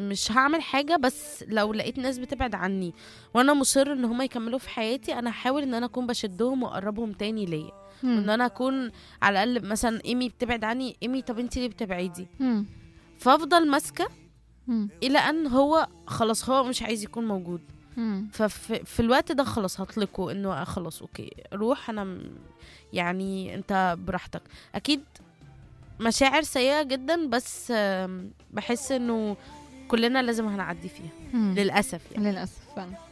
مش هعمل حاجه بس لو لقيت ناس بتبعد عني وانا مصر ان هم يكملوا في حياتي انا هحاول ان انا اكون بشدهم واقربهم تاني ليا مم. ان انا اكون على الاقل مثلا ايمي بتبعد عني ايمي طب انت ليه بتبعدي مم. فافضل ماسكه مم. الى ان هو خلاص هو مش عايز يكون موجود مم. ففي في الوقت ده خلاص هطلقه انه خلاص اوكي روح انا م- يعني انت براحتك اكيد مشاعر سيئة جدا بس آم، بحس انه كلنا لازم هنعدي فيها مم. للأسف يعني للأسف فعلا